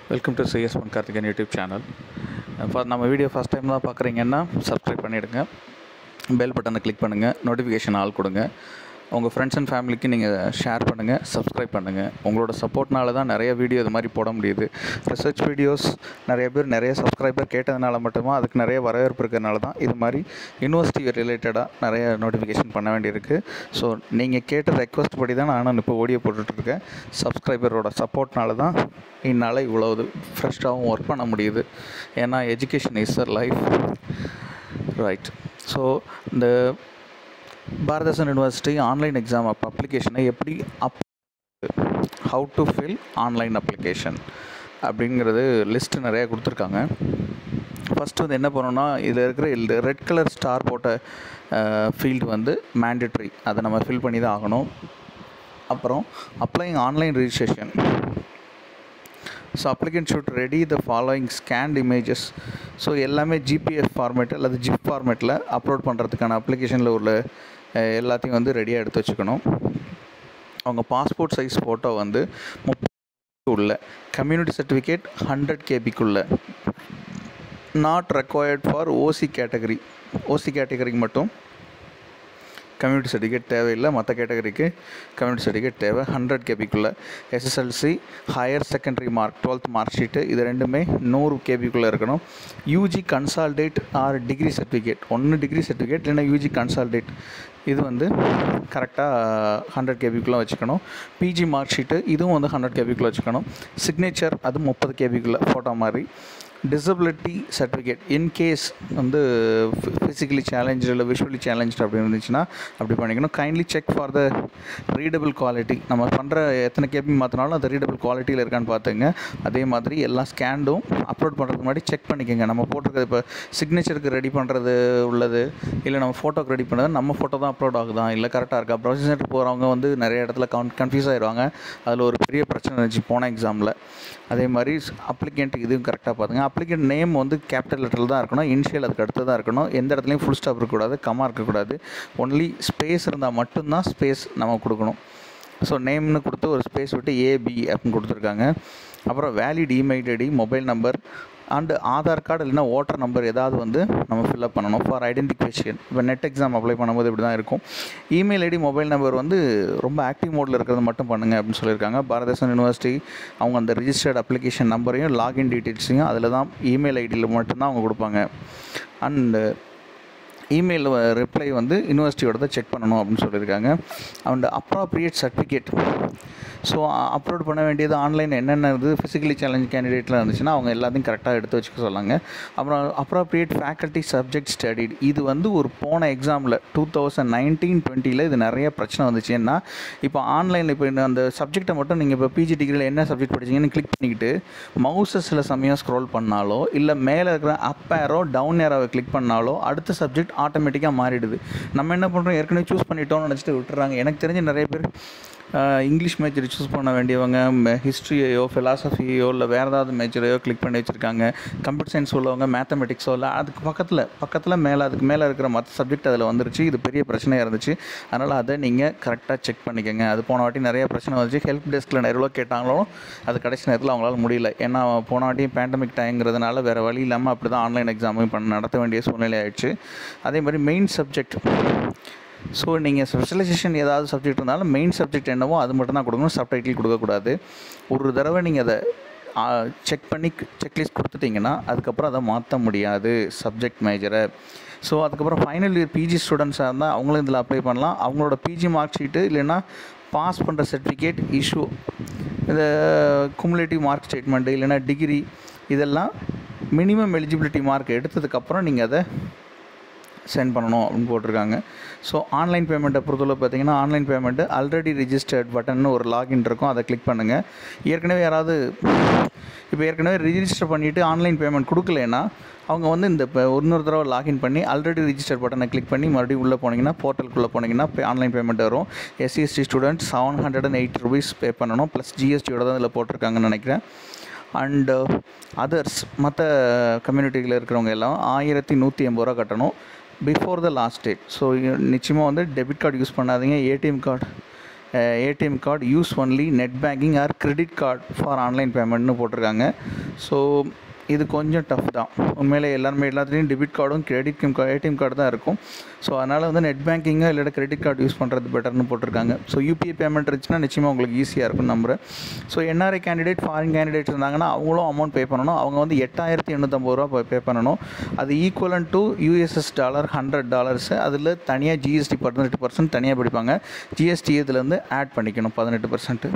welcome to CS one Karthikan YouTube channel for நம்ம video first time தான் பார்க்குறீங்கன்னா subscribe பண்ணிவிடுங்க பெல் பட்டனை கிளிக் பண்ணுங்கள் நோட்டிஃபிகேஷன் ஆல் கொடுங்க உங்கள் ஃப்ரெண்ட்ஸ் அண்ட் ஃபேமிலிக்கு நீங்கள் ஷேர் பண்ணுங்கள் சப்ஸ்கிரைப் பண்ணுங்கள் உங்களோட சப்போர்ட்னால தான் நிறைய வீடியோ இது மாதிரி போட முடியுது ரிசர்ச் வீடியோஸ் நிறைய பேர் நிறைய சப்ஸ்கிரைபர் கேட்டதுனால மட்டுமா அதுக்கு நிறைய வரவேற்பு இருக்கிறதுனால தான் இது மாதிரி யூனிவர்சிட்டி ரிலேட்டடாக நிறைய நோட்டிஃபிகேஷன் பண்ண வேண்டியிருக்கு ஸோ நீங்கள் கேட்ட ரெக்வஸ்ட் படி தான் நானும் இப்போ வீடியோ போட்டுட்ருக்கேன் சப்ஸ்கிரைபரோட சப்போர்ட்னால தான் என்னால் இவ்வளவு ஃப்ரெஷ்ஷாகவும் ஒர்க் பண்ண முடியுது ஏன்னா education is a life right so இந்த Bharathidasan university online exam up அப்ளிகேஷனை எப்படி up how to fill online application அப்படிங்கிறது லிஸ்ட்டு நிறையா கொடுத்துருக்காங்க ஃபஸ்ட்டு வந்து என்ன பண்ணணும்னா இதில் இருக்கிற இந்த ரெட் கலர் ஸ்டார் போட்ட ஃபீல்டு வந்து மேண்டட்ரி அதை நம்ம ஃபில் பண்ணி தான் ஆகணும் அப்புறம் applying online registration so applicant should ready the following scanned images so எல்லாமே ஜிபிஎஃப் ஃபார்மேட் அல்லது ஜிப் ஃபார்மேட்டில் அப்லோட் பண்ணுறதுக்கான அப்ளிகேஷனில் உள்ள அஹ், எல்லாத்தையும் வந்து ரெடியாக எடுத்து வச்சுக்கணும் அவங்க பாஸ்போர்ட் சைஸ் ஃபோட்டோ வந்து முப்பது உள்ள கம்யூனிட்டி சர்டிஃபிகேட் ஹண்ட்ரட் கேபிக்குள்ள not required for OC category OC கேட்டகரிக்கு மட்டும் கம்யூனிட்டி சர்டிஃபிகேட் தேவையில்லை மற்ற கேட்டகரிக்கு கம்யூனிட்டி சர்டிஃபிகேட் தேவை ஹண்ட்ரட் கேபிக்குள்ளே SSLC higher secondary mark twelfth mark sheet இது ரெண்டுமே நூறு கேபிக்குள்ளே இருக்கணும் UG consolidated or degree certificate ஒன்று டிகிரி சர்டிஃபிகேட் இல்லைன்னா யூஜி கன்சால்டேட் இது வந்து கரெக்டாக ஹண்ட்ரட் கேபிக்குள்ளே வச்சுக்கணும் பிஜி மார்க் ஷீட்டு இதுவும் வந்து ஹண்ட்ரட் கேபிக்குள்ளே வச்சுக்கணும் சிக்னேச்சர் அது முப்பது கேபிக்குள்ளே ஃபோட்டோ மாதிரி டிசபிலிட்டி சர்டிஃபிகேட் இன்கேஸ் வந்து ஃபிசிக்கலி சேலஞ்சு இல்லை விஷுவலி சேலஞ்சு அப்படி இருந்துச்சுன்னா அப்படி பண்ணிக்கணும் kindly check for the readable quality நம்ம பண்ணுற எத்தனை கேபி மாற்றினாலும் அது ரீடபிள் குவாலிட்டியில் இருக்கான்னு பார்த்துங்க அதே மாதிரி எல்லா ஸ்கேண்டும் அப்லோட் பண்ணுறதுக்கு முன்னாடி செக் பண்ணிக்கோங்க நம்ம போட்டிருக்கிறது இப்போ சிக்னேச்சருக்கு ரெடி பண்ணுறது உள்ளது இல்லை நம்ம ஃபோட்டோக்கு ரெடி பண்ணுறது நம்ம ஃபோட்டோ தான் அப்லோட் ஆகுதா இல்லை கரெக்டாக இருக்கா ப்ரொசஸ் சென்டர் போகிறவங்க வந்து நிறைய இடத்துல கன் கன்ஃபியூஸ் ஆயிடுவாங்க அதில் ஒரு பெரிய பிரச்சனை இருந்துச்சு போன எக்ஸாமில் அதே மாதிரி அப்ளிகண்ட் இதுவும் கரெக்டாக பார்த்துங்க அப்ளிகண்ட் நேம் வந்து கேபிட்டல் லெட்டரில் தான் இருக்கணும் இனிஷியல் அதுக்கு அடுத்து தான் இருக்கணும் எந்த இடத்துலையும் ஃபுல் ஸ்டாப் இருக்கக்கூடாது கம்மா இருக்கக்கூடாது ஒன்லி ஸ்பேஸ் இருந்தால் மட்டும்தான் ஸ்பேஸ் நம்ம கொடுக்கணும் ஸோ நேம்னு கொடுத்து ஒரு ஸ்பேஸ் விட்டு ஏபி அப்படின்னு கொடுத்துருக்காங்க அப்புறம் valid email ID mobile number and Aadhaar card இல்லைன்னா ஓட்டர் நம்பர் ஏதாவது வந்து நம்ம ஃபில்அப் பண்ணணும் ஃபார் ஐடென்டிஃபிகேஷன் இப்போ நெட் எக்ஸாம் அப்ளை பண்ணும்போது இப்படி தான் இருக்கும் இமெயில் ஐடி மொபைல் நம்பர் வந்து ரொம்ப ஆக்டிவ் மோடில் இருக்கிறது மட்டும் பண்ணுங்கள் அப்படின்னு சொல்லியிருக்காங்க பாரதேசன் யூனிவர்சிட்டி அவங்க அந்த ரிஜிஸ்டர்ட் அப்ளிகேஷன் நம்பரையும் லாகின் டீட்டெயில்ஸையும் அதில் தான் இமெயில் ஐடியில் மட்டும்தான் அவங்க கொடுப்பாங்க அண்டு இமெயில் ரிப்ளை வந்து யூனிவர்சிட்டியோட தான் செக் பண்ணணும் அப்படின்னு சொல்லியிருக்காங்க and appropriate certificate so upload பண்ண வேண்டியது ஆன்லைன் என்னென்ன இது ஃபிசிக்கலி சேலஞ்ச் கேண்டிடேட்லாம் இருந்துச்சுன்னா அவங்க எல்லாத்தையும் கரெக்டாக எடுத்து வச்சுக்க சொன்னாங்க அப்புறம் அப்ராப்ரியேட் ஃபேக்கல்ட்டி சப்ஜெக்ட் ஸ்டடிட் இது வந்து ஒரு போன எக்ஸாமில் டூ தௌசண்ட் நைன்டீன் டுவெண்ட்டியில் இது நிறைய பிரச்சனை வந்துச்சு ஏன்னா இப்போ ஆன்லைனில் இப்போ இந்த அந்த சப்ஜெக்ட்டை மட்டும் நீங்கள் இப்போ பிஜி டிகிரியில் என்ன சப்ஜெக்ட் படிச்சீங்கன்னு கிளிக் பண்ணிக்கிட்டு மவுஸை சில சமயம் ஸ்க்ரோல் பண்ணாலோ இல்லை மேலே இருக்கிற அப் ஏரோ டவுன் ஏரோவை கிளிக் பண்ணாலோ அடுத்த சப்ஜெக்ட் ஆட்டோமேட்டிக்காக மாறிடுது நம்ம என்ன பண்ணுறோம் ஏற்கனவே சூஸ் பண்ணிட்டோம்னு நினச்சிட்டு விட்டுறாங்க எனக்கு தெரிஞ்ச நிறைய பேர் ஆஹ், இங்கிலீஷ் மேஜர் சூஸ் பண்ண வேண்டியவங்க ஹிஸ்ட்ரியையோ ஃபிலாசபியோ இல்லை வேறு ஏதாவது மேஜரையோ கிளிக் பண்ணி வச்சுருக்காங்க கம்ப்யூட்டர் சயின்ஸ் உள்ளவங்க மேத்தமெட்டிக்ஸோ இல்லை அதுக்கு பக்கத்தில் பக்கத்தில் மேலே அதுக்கு மேலே இருக்கிற மற்ற சப்ஜெக்ட் அதில் வந்துருச்சு இது பெரிய பிரச்சனையாக இருந்துச்சு அதனால் அதை நீங்கள் கரெக்டாக செக் பண்ணிக்கோங்க அது போன வாட்டி நிறைய பிரச்சனை வந்துச்சு ஹெல்ப் டெஸ்க்கில் நிறைய எவ்வளோ கேட்டாங்களோ அது கடைசி நேரத்தில் அவங்களால முடியல ஏன்னா போன வாட்டியும் பேண்டமிக் டைங்கிறதுனால வேறு வழி இல்லாமல் அப்படி தான் ஆன்லைன் எக்ஸாமும் பண்ண நடத்த வேண்டிய சூழ்நிலை ஆயிடுச்சு அதே மாதிரி மெயின் சப்ஜெக்ட் ஸோ நீங்கள் ஸ்பெஷலைசேஷன் ஏதாவது சப்ஜெக்ட் இருந்தாலும் மெயின் சப்ஜெக்ட் என்னவோ அது மட்டும் தான் கொடுக்கணும் சப்டைட்டில் கொடுக்கக்கூடாது ஒரு தடவை நீங்கள் அதை செக் பண்ணி செக்லிஸ்ட் கொடுத்துட்டிங்கன்னா அதுக்கப்புறம் அதை மாற்ற முடியாது சப்ஜெக்ட் மேஜரை ஸோ அதுக்கப்புறம் ஃபைனல் இயர் பிஜி ஸ்டூடெண்ட்ஸாக இருந்தால் அவங்களும் இதில் அப்ளை பண்ணலாம் அவங்களோட பிஜி மார்க் ஷீட்டு இல்லைன்னா பாஸ் பண்ணுற சர்டிஃபிகேட் இஷ்யூ இந்த குமுலேட்டிவ் மார்க் ஸ்டேட்மெண்ட்டு இல்லைன்னா டிகிரி இதெல்லாம் மினிமம் எலிஜிபிலிட்டி மார்க் எடுத்ததுக்கப்புறம் நீங்கள் அதை சென்ட் பண்ணணும் அப்படின்னு போட்டிருக்காங்க ஸோ ஆன்லைன் பேமெண்ட்டை பொறுத்தவரை பார்த்தீங்கன்னா online payment already registered button ஒரு லாகின் இருக்கும் அதை கிளிக் பண்ணுங்கள் ஏற்கனவே யாராவது இப்போ ஏற்கனவே ரிஜிஸ்டர் பண்ணிவிட்டு ஆன்லைன் பேமெண்ட் கொடுக்கலனா அவங்க வந்து இந்த இப்போ இன்னொரு தடவை லாகின் பண்ணி ஆல்ரெடி ரிஜிஸ்டர் பட்டனை கிளிக் பண்ணி மறுபடியும் உள்ளே போனீங்கன்னா போர்ட்டலுக்குள்ளே போனீங்கன்னா ஆன்லைன் பேமெண்ட் வரும் SC ST student seven hundred and eight rupees pay பண்ணணும் ப்ளஸ் ஜிஎஸ்டியோட தான் இதில் போட்டிருக்காங்கன்னு நினைக்கிறேன் அண்டு அதர்ஸ் மற்ற கம்யூனிட்டியில் இருக்கிறவங்க எல்லாம் ஆயிரத்தி நூற்றி எண்பது ரூபா கட்டணும் before the last date so நிச்சயமாக வந்து டெபிட் கார்டு யூஸ் பண்ணாதீங்க ATM card ATM card use only net banking or credit card for online பேமெண்ட்னு போட்டிருக்காங்க ஸோ இது கொஞ்சம் டஃப் தான் உண்மையிலே எல்லாருமே எல்லாத்துலேயும் டெபிட் கார்டும் கிரெடிட் கார்டு ஏடிஎம் கார்டு தான் இருக்கும் ஸோ அதனால் வந்து நெட் பேங்கிங்கோ இல்லாட்ட கிரெடிட் கார்டு யூஸ் பண்ணுறது பெட்டர்னு போட்டிருக்காங்க ஸோ யூபிஐ பேமெண்ட் இருந்துச்சுன்னா நிச்சயமாக உங்களுக்கு ஈஸியாக இருக்கும் நம்புறேன் so NRI candidate foreign candidate இருந்தாங்கன்னா அவங்களும் அமௌண்ட் பே பண்ணணும் அவங்க வந்து எட்டாயிரத்தி எண்ணூற்றம்பது ரூபா பே பண்ணணும் அது equivalent to US dollar hundred dollars அதில் தனியாக ஜிஎஸ்டி பதினெட்டு பர்சன்ட் தனியாக பிடிப்பாங்க ஜிஎஸ்டி இதுலேருந்து ஆட் பண்ணிக்கணும் பதினெட்டு பர்சன்ட்டு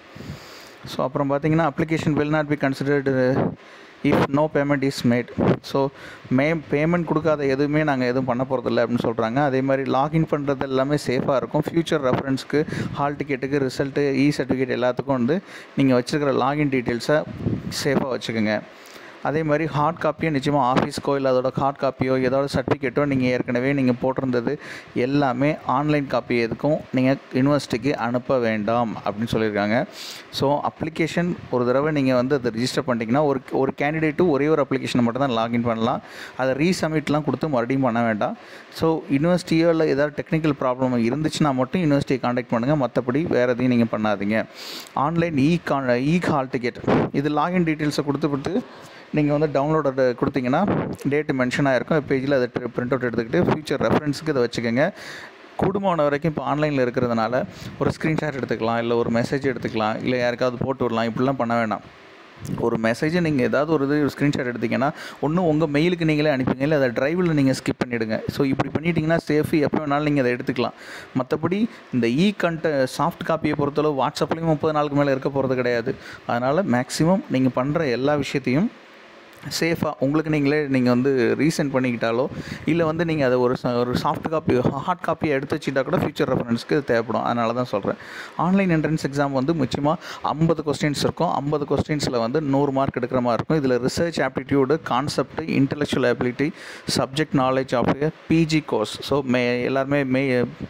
ஸோ அப்புறம் பார்த்தீங்கன்னா application will not be considered if no payment is made so may payment கொடுக்காத எதுவுமே நாங்கள் எதுவும் பண்ண போகிறதில்ல அப்படின்னு சொல்கிறாங்க அதே மாதிரி லாகின் பண்ணுறது எல்லாமே சேஃபாக இருக்கும் ஃப்யூச்சர் ரெஃபரன்ஸ்க்கு ஹால் டிக்கெட்டுக்கு ரிசல்ட்டு இ சர்டிஃபிகேட் எல்லாத்துக்கும் வந்து நீங்கள் வச்சுருக்கிற லாகின் டீட்டெயில்ஸை சேஃபாக வச்சுக்கோங்க அதே மாதிரி ஹார்ட் காப்பியோ நிச்சயமாக ஆஃபீஸ்க்கோ இல்லை அதோட ஹார்ட் காப்பியோ ஏதோட சர்டிஃபிகேட்டோ நீங்கள் ஏற்கனவே நீங்கள் போட்டிருந்தது எல்லாமே ஆன்லைன் காப்பி எதுக்கும் நீங்கள் யூனிவர்சிட்டிக்கு அனுப்ப வேண்டாம் அப்படின்னு சொல்லியிருக்காங்க ஸோ அப்ளிகேஷன் ஒரு தடவை நீங்கள் வந்து அதை ரிஜிஸ்டர் பண்ணிட்டீங்கன்னா ஒரு ஒரு கேண்டிடேட்டு ஒரே ஒரு அப்ளிகேஷனை மட்டும் தான் லாகின் பண்ணலாம் அதை ரீசப்மிட்லாம் கொடுத்து மறுபடியும் பண்ண வேண்டாம் ஸோ யூனிவர்சிட்டியோ இல்லை ஏதாவது டெக்னிக்கல் ப்ராப்ளம் இருந்துச்சுன்னா மட்டும் யூனிவர்சிட்டியை காண்டாக்ட் பண்ணுங்கள் மற்றபடி வேறு எதையும் நீங்கள் பண்ணாதீங்க ஆன்லைன் இ கான் இ ஹால் டிக்கெட் இது லாகின் டீட்டெயில்ஸை கொடுத்துவிட்டு நீங்கள் வந்து டவுன்லோட் கொடுத்தீங்கன்னா டேட்டு மென்ஷன் ஆகிருக்கும் பேஜில் அதை பிரிண்ட் அவுட் எடுத்துக்கிட்டு ஃபியூச்சர் ரெஃபரன்ஸுக்கு இதை வச்சுக்கோங்க குடும்பம் வரைக்கும் இப்போ ஆன்லைனில் இருக்கிறதுனால ஒரு ஸ்க்ரீன்ஷாட் எடுத்துக்கலாம் இல்லை ஒரு மெசேஜ் எடுத்துக்கலாம் இல்லை யாருக்காவது போட்டு விடலாம் இப்படிலாம் பண்ண வேண்டாம் ஒரு மெசேஜை நீங்கள் ஏதாவது ஒரு இது ஒரு ஸ்க்ரீன்ஷாட் எடுத்தீங்கன்னா ஒன்றும் உங்கள் மெயிலுக்கு நீங்களே அனுப்பிங்க இல்லை அதை டிரைவில் நீங்கள் ஸ்கிப் பண்ணிவிடுங்க ஸோ இப்படி பண்ணிட்டீங்கன்னா சேஃப் எப்போ வேணாலும் நீங்கள் அதை எடுத்துக்கலாம் மற்றபடி இந்த இ கண்ட சாஃப்ட் காப்பியை பொறுத்தளவு வாட்ஸ்அப்லேயும் முப்பது நாளுக்கு மேலே இருக்க போகிறது கிடையாது அதனால் மேக்ஸிமம் நீங்கள் பண்ணுற எல்லா விஷயத்தையும் சேஃபாக உங்களுக்கு நீங்களே நீங்கள் வந்து ரீசெண்ட் பண்ணிக்கிட்டாலோ இல்லை வந்து நீங்கள் அதை ஒரு ச- ஒரு சாஃப்ட் காப்பி ஹார்ட் காப்பியை எடுத்து வச்சுட்டா கூட ஃபியூச்சர் ரெஃபரன்ஸ்க்கு இது தேவைப்படும் அதனால தான் சொல்கிறேன் ஆன்லைன் என்ட்ரன்ஸ் எக்ஸாம் வந்து முக்கியமாக ஐம்பது கொஸ்டின்ஸ் இருக்கும் ஐம்பது கொஸ்டின்ஸில் வந்து நூறு மார்க் எடுக்கிற மாதிரி இருக்கும் இதில் research aptitude concept intellectual ability subject knowledge of PG course so may எல்லாருமே மே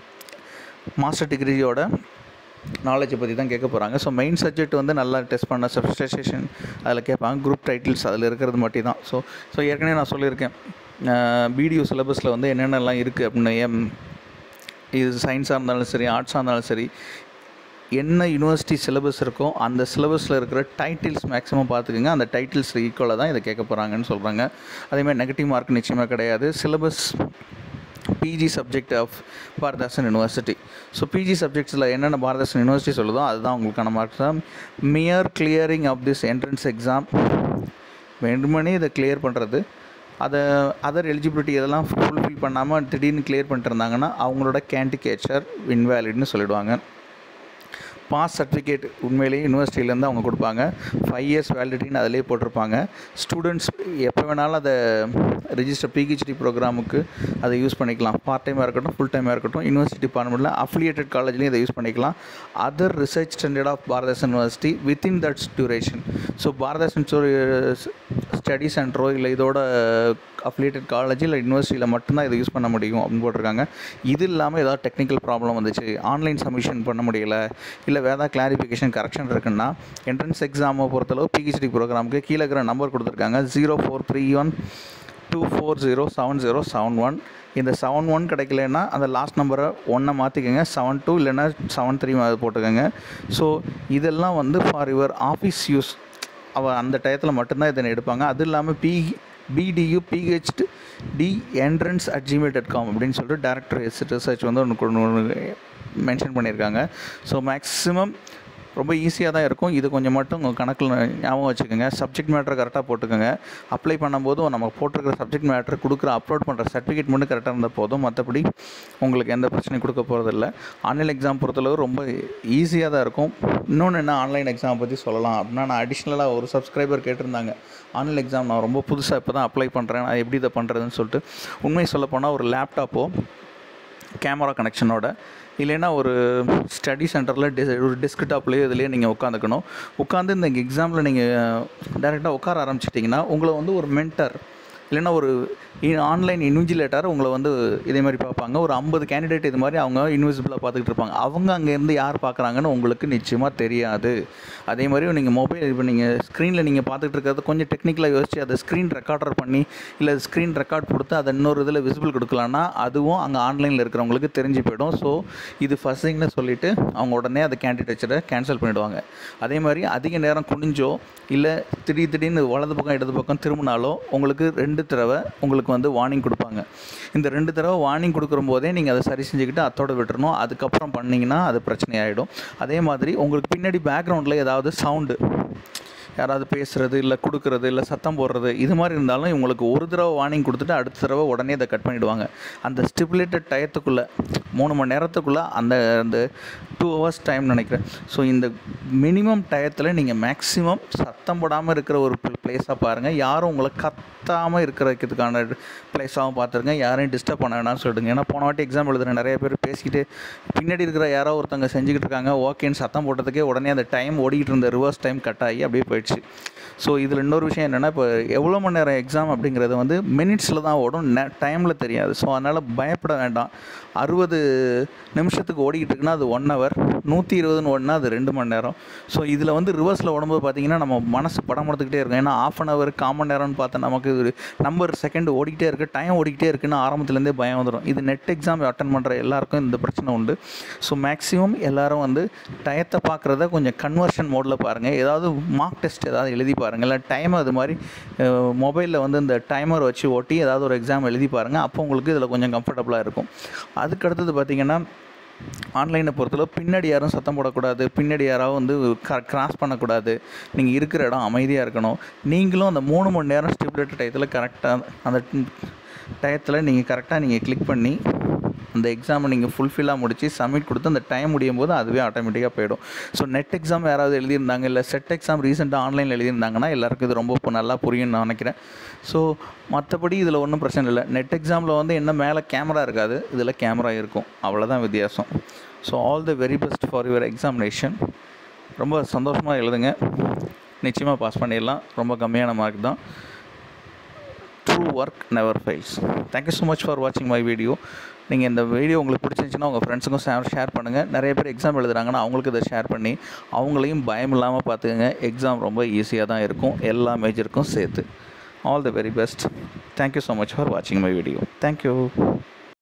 மாஸ்டர் டிகிரியோட நாலேஜை பற்றி தான் கேட்க போகிறாங்க ஸோ மெயின் சப்ஜெக்ட் வந்து நல்லா டெஸ்ட் பண்ண சப்ஸ்டேஷன் அதில் கேட்பாங்க குரூப் டைட்டில்ஸ் அதில் இருக்கிறது மட்டும் தான் ஸோ ஸோ ஏற்கனவே நான் சொல்லியிருக்கேன் பிடிஓ சிலபஸில் வந்து என்னென்னலாம் இருக்குது அப்படின்னு ஏன் இது சயின்ஸாக இருந்தாலும் சரி ஆர்ட்ஸாக இருந்தாலும் சரி என்ன யூனிவர்சிட்டி சிலபஸ் இருக்கோ அந்த சிலபஸில் இருக்கிற டைட்டில்ஸ் மேக்ஸிமம் பார்த்துக்குங்க அந்த டைட்டில்ஸ் ஈக்குவலாக தான் இதை கேட்க போகிறாங்கன்னு சொல்கிறாங்க அதேமாதிரி நெகட்டிவ் மார்க் நிச்சயமாக கிடையாது syllabus PG subject of Bharathidasan university so PG சப்ஜெக்ட்ஸில் என்னென்ன பாரதாசன் யூனிவர்சிட்டி சொல்லுதோ அதுதான் உங்களுக்கான மார்க்ஸ் தான் mere clearing of this entrance exam வேண்டுமனே இதை கிளியர் பண்ணுறது அதை அதர் எலிஜிபிலிட்டி இதெல்லாம் ஃபுல்ஃபில் பண்ணாமல் திடீர்னு கிளியர் பண்ணிட்டு இருந்தாங்கன்னா அவங்களோட கேண்டிகேச்சர் இன்வேலிட்னு சொல்லிடுவாங்க பாஸ் சர்டிஃபிகேட் உண்மையிலேயே யூனிவர்சிட்டியிலேருந்து அவங்க கொடுப்பாங்க ஃபைவ் இயர்ஸ் வேலிடிட்டின்னு அதிலே போட்டிருப்பாங்க ஸ்டூடெண்ட்ஸ் எப்போ வேணாலும் அதை ரிஜிஸ்டர் பிஹெச்டி ப்ரோக்ராமுக்கு அதை யூஸ் பண்ணிக்கலாம் பார்ட் டைமாக இருக்கட்டும் ஃபுல் டைமாக இருக்கட்டும் யூனிவர்சிட்டி டிபார்ட்மெண்ட்டில் அஃபிலியேட்டட் காலேஜ்லேயும் இதை யூஸ் பண்ணிக்கலாம் other research standard of Bharathidasan university within that's duration so Bharathidasan study சென்டரோ இல்லை இதோட அஃபிலியேட்டட் காலேஜ் இல்லை யூனிவர்சிட்டியில் மட்டும்தான் இதை யூஸ் பண்ண முடியும் அப்படின்னு போட்டிருக்காங்க இது இல்லாமல் ஏதாவது டெக்னிக்கல் ப்ராப்ளம் வந்துச்சு ஆன்லைன் சப்மிஷன் பண்ண முடியல இல்லை வேறு ஏதாவது கிளாரிஃபிகேஷன் கரெக்ஷன் இருக்குன்னா என்ட்ரன்ஸ் எக்ஸாமை பொறுத்தளவு பிஹெச்டி ப்ரோக்ராமுக்கு கீழே இருக்கிற நம்பர் கொடுத்துருக்காங்க zero four three one two four zero seven zero seven one இந்த செவன் ஒன் கிடைக்கலன்னா அந்த லாஸ்ட் நம்பரை ஒன்றை மாற்றிக்கோங்க செவன் டூ இல்லைன்னா செவன் த்ரீ போட்டுக்கோங்க ஸோ இதெல்லாம் வந்து ஃபார் யுவர் ஆஃபீஸ் யூஸ் அவ அந்த டயத்தில் மட்டும்தான் இதனை எடுப்பாங்க அது இல்லாமல் P BDU PhD D entrance at Gmail dot com அப்படின்னு சொல்லிட்டு டேரக்டர் ரிசர்ச் வந்து ஒன்று மென்ஷன் பண்ணியிருக்காங்க ஸோ மேக்ஸிமம் ரொம்ப ஈஸியாக தான் இருக்கும் இது கொஞ்சம் மட்டும் உங்கள் கணக்கில் ஞாபகம் வச்சுக்கோங்க சப்ஜெக்ட் மேட்டரை கரெக்டாக போட்டுக்கோங்க அப்ளை பண்ணும்போது நம்ம போட்டிருக்கிற சப்ஜெக்ட் மேட்டர் கொடுக்குற அப்லோட் பண்ணுற சர்டிஃபிகேட் மட்டும் கரெக்டாக இருந்தால் போதும் மற்றபடி உங்களுக்கு எந்த பிரச்சனையும் கொடுக்க போகிறதில்ல ஆன்லைன் எக்ஸாம் பொறுத்தளவு ரொம்ப ஈஸியாக தான் இருக்கும் இன்னொன்று என்ன ஆன்லைன் எக்ஸாம் பற்றி சொல்லலாம் அப்படின்னா நான் அடிஷ்னலாக ஒரு சப்ஸ்கிரைபர் கேட்டிருந்தாங்க ஆன்லைன் எக்ஸாம் நான் ரொம்ப புதுசாக இப்போ தான் அப்ளை பண்ணுறேன் நான் எப்படி இதை பண்ணுறதுன்னு சொல்லிட்டு உண்மை சொல்ல போனால் ஒரு லேப்டாப்போ கேமரா கனெக்ஷனோட இல்லைன்னா ஒரு ஸ்டடி சென்டரில் டெ ஒரு டெஸ்க்டாப்லேயோ இதுலேயே நீங்கள் உட்காந்துக்கணும் உட்காந்து இந்த எக்ஸாமில் நீங்கள் டேரெக்டாக உட்கார ஆரம்பிச்சிட்டிங்கன்னா உங்களை வந்து ஒரு மென்டர் இல்லைன்னா ஒரு ஆன்லைன் இன்விஜிலேட்டர் உங்களை வந்து இதே மாதிரி பார்ப்பாங்க ஒரு ஐம்பது கேண்டிடேட் இது மாதிரி அவங்க இன்விசிபிளாக பார்த்துக்கிட்டு இருப்பாங்க அவங்க அங்கேருந்து யார் பார்க்குறாங்கன்னு உங்களுக்கு நிச்சயமாக தெரியாது அதே மாதிரி நீங்கள் மொபைல் இப்போ நீங்கள் ஸ்க்ரீனில் நீங்கள் பார்த்துட்டு இருக்கிறது கொஞ்சம் டெக்னிக்கலாக யோசிச்சு அதை ஸ்க்ரீன் ரெக்கார்டர் பண்ணி இல்லை ஸ்க்ரீன் ரெக்கார்ட் கொடுத்து அதை இன்னொரு இதில் விசிபிள் கொடுக்கலான்னா அதுவும் அங்கே ஆன்லைனில் இருக்கிறவங்களுக்கு தெரிஞ்சு போயிடும் ஸோ இது ஃபஸ்ட்டிங்னு சொல்லிவிட்டு அவங்க உடனே அதை கேண்டிடேச்சரை கேன்சல் பண்ணிவிடுவாங்க அதே மாதிரி அதிக நேரம் குனிஞ்சோ இல்லை திடீர் திடீர்னு வலது பக்கம் இடது பக்கம் திரும்பினாலோ உங்களுக்கு ரெண்டு தடவை உங்களுக்கு வந்து வார்னிங் கொடுப்பாங்க இந்த ரெண்டு தடவை வார்னிங் கொடுக்குற போதே நீங்கள் அதை சரி செஞ்சுக்கிட்டு அத்தோட விட்டுறணும் அதுக்கப்புறம் பண்ணிங்கன்னா அது பிரச்சனையாயிடும் அதே மாதிரி உங்களுக்கு பின்னாடி பேக்ரவுண்டில் ஏதாவது சவுண்டு யாராவது பேசுகிறது இல்லை கொடுக்குறது இல்லை சத்தம் போடுறது இது மாதிரி இருந்தாலும் இவங்களுக்கு ஒரு தடவை வார்னிங் கொடுத்துட்டு அடுத்த தடவை உடனே அதை கட் பண்ணிவிடுவாங்க அந்த ஸ்டிப்புலேட்டட் டயத்துக்குள்ளே மூணு மணி நேரத்துக்குள்ளே அந்த அந்த டூ ஹவர்ஸ் டைம் நினைக்கிறேன் ஸோ இந்த மினிமம் டயத்தில் நீங்கள் மேக்ஸிமம் சத்தம் போடாமல் இருக்கிற ஒரு பிளேஸாக பாருங்கள் யாரும் உங்களை கத்தாமல் இருக்கிறதுக்கான பிளேஸாகவும் பார்த்துருங்க யாரையும் டிஸ்டர்ப் பண்ண வேணாம்னு சொல்லிடுங்க ஏன்னா போன வாட்டி எக்ஸாம் எழுதுகிற நிறைய பேர் பேசிக்கிட்டு பின்னாடி இருக்கிற யாரோ ஒருத்தவங்க செஞ்சுக்கிட்டு இருக்காங்க ஓகேன்னு சத்தம் போட்டதுக்கே உடனே அந்த டைம் ஓடிக்கிட்டு இருந்த ரிவர்ஸ் டைம் கட் ஆகி அப்படியே போயிடுச்சு ஸோ இதில் இன்னொரு விஷயம் என்னென்னா இப்போ எவ்வளோ மணி நேரம் எக்ஸாம் அப்படிங்கிறது வந்து மினிட்ஸில் தான் ஓடும் டைமில் தெரியாது ஸோ அதனால் பயப்பட வேண்டாம் அறுபது நிமிஷத்துக்கு ஓடிக்கிட்டு இருக்குன்னா அது ஒன் ஹவர் நூற்றி இருபதுன்னு ஓடினா அது ரெண்டு மணி நேரம் ஸோ இதில் வந்து ரிவர்ஸில் ஓடும்போது பார்த்தீங்கன்னா நம்ம மனசு படம் எடுத்துக்கிட்டே இருக்கும் ஏன்னா ஆஃப் அன் ஹவர் காமன் நேரம்னு பார்த்தா நமக்கு ஒரு நம்பர் செகண்ட் ஓடிக்கிட்டே இருக்குது டைம் ஓடிக்கிட்டே இருக்குன்னு ஆரம்பத்துலேருந்தே பயம் வந்துடும் இது நெட் எக்ஸாம் அட்டன் பண்ணுற எல்லாருக்கும் இந்த பிரச்சனை உண்டு ஸோ மேக்ஸிமம் எல்லாரும் வந்து டயத்தை பார்க்குறத கொஞ்சம் கன்வர்ஷன் மோடில் பாருங்கள் ஏதாவது மார்க் டெஸ்ட் ஏதாவது எழுதி பாருங்கள் இல்லை டைம் அது மாதிரி மொபைலில் வந்து இந்த டைமர் வச்சு ஓட்டி ஏதாவது ஒரு எக்ஸாம் எழுதி பாருங்கள் அப்போ உங்களுக்கு இதில் கொஞ்சம் கம்ஃபர்டபுளாக இருக்கும் அதுக்கு அடுத்தது பார்த்திங்கன்னா ஆன்லைனை பொறுத்தளவு பின்னாடி யாரும் சத்தம் போடக்கூடாது பின்னாடி யாராவது வந்து கிராஸ் பண்ணக்கூடாது நீங்கள் இருக்கிற இடம் அமைதியாக இருக்கணும் நீங்களும் அந்த மூணு மணி நேரம் ஸ்டிபுலேட்டட் டயத்தில் கரெக்டாக அந்த டயத்தில் நீங்கள் கரெக்டாக நீங்கள் கிளிக் பண்ணி அந்த எக்ஸாமை நீங்கள் ஃபுல்ஃபில்லாக முடித்து சப்மிட் கொடுத்து அந்த டைம் முடியும் போது அதுவே ஆட்டோமேட்டிக்காக போயிடும் ஸோ நெட் எக்ஸாம் யாராவது எழுதியிருந்தாங்க இல்லை செட் எக்ஸாம் ரீசெண்டாக ஆன்லைனில் எழுதியிருந்தாங்கன்னா எல்லாருக்கும் இது ரொம்ப இப்போ நல்லா புரியும்னு நான் நினைக்கிறேன் ஸோ மற்றபடி இதில் ஒன்றும் பிரச்சனை இல்லை நெட் எக்ஸாமில் வந்து என்ன மேலே கேமரா இருக்காது இதில் கேமரா இருக்கும் அவ்வளோதான் வித்தியாசம் so all the very best for your examination ரொம்ப சந்தோஷமாக எழுதுங்க நிச்சயமாக பாஸ் பண்ணிடலாம் ரொம்ப கம்மியான மார்க் தான் true work never fails thank you so much for வாட்சிங் மை வீடியோ நீங்கள் இந்த வீடியோ உங்களுக்கு பிடிச்சிருந்துச்சுன்னா உங்கள் ஃப்ரெண்ட்ஸுக்கும் ஷேர் ஷேர் பண்ணுங்கள் நிறைய பேர் எக்ஸாம் எழுதுறாங்கன்னா அவங்களுக்கு இதை ஷேர் பண்ணி அவங்களையும் பயம் இல்லாமல் பார்த்துக்கங்க எக்ஸாம் ரொம்ப ஈஸியாக தான் இருக்கும் எல்லா மேஜருக்கும் சேர்த்து all the very best thank you so much for வாட்சிங் மை வீடியோ தேங்க்யூ